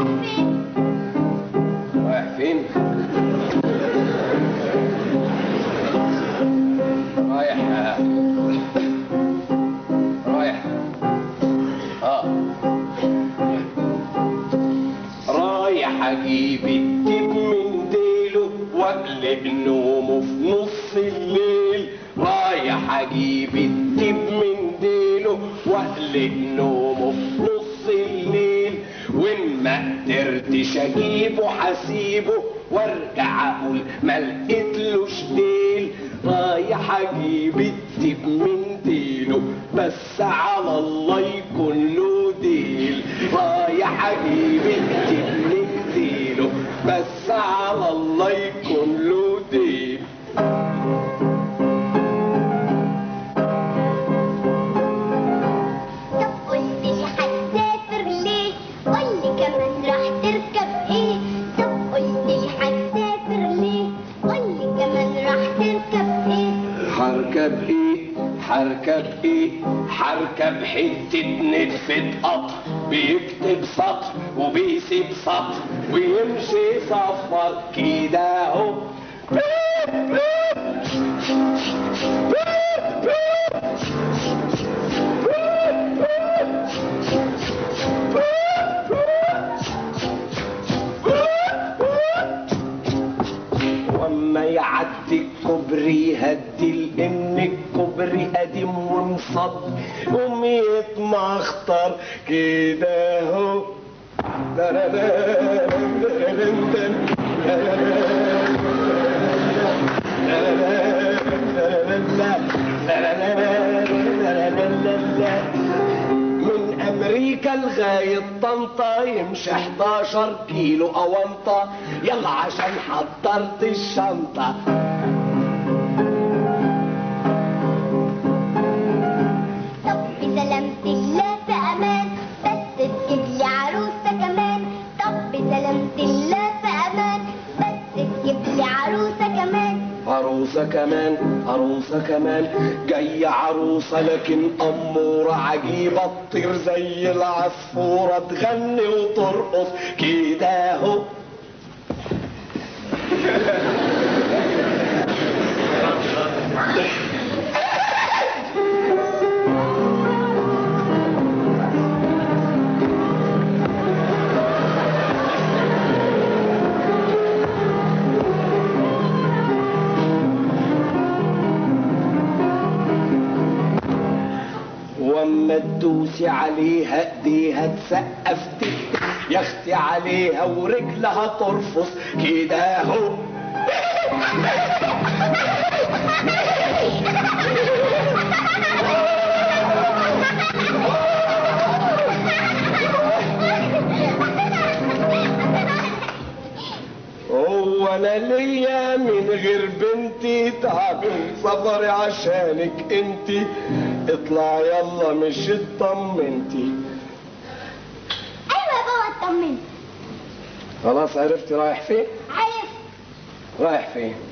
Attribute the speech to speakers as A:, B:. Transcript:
A: رايح فين رايح رايح اه رايح اجيب الدب من ديله واقلب نومه في نص الليل رايح اجيب الدب من ديله واقلب نومه في نص الليل وان ما قدرتش اجيبه حسيبه وارجع اقول ما لقيتلوش ديل رايح اجيب الدب من ديله بس على الله يكون له ديل رايح اجيب الدب من ديله بس على الله يكون له ديل
B: طب قلت لي هتسافر ليه قولي كمان راح تركب ايه طب قلت لي هتسافر ليه قولي كمان راح تركب ايه
A: حركب ايه حركب ايه حركب حتة نتفة قطر بيكتب سطر وبيسيب سطر ويمشي صفر كده اهو واما يعدي الكوبري هدي لان الكوبري قديم ومصد قوم يتمخطر كده اهو من امريكا لغايه طنطا يمشي 11 كيلو اونطه يلا عشان حضرت الشنطه
B: طب بسلامة الله في امان بس تجيب لي عروسة كمان طب بسلامة الله في امان بس تجيب لي عروسة كمان
A: عروسة كمان عروسة كمان جاية عروسة لكن أمورة عجيبة تطير زي العصفورة تغني وترقص كده اهو واما تدوسي عليها ايديها تسقف تكتك يا اختي عليها ورجلها ترفص كده اهو هو انا ليا من غير بنتي تعب سفري عشانك انتي اطلع يلا مش اطمنتي
B: ايوه يا بابا اطمنت
A: خلاص عرفتي رايح فين
B: عارف
A: رايح فين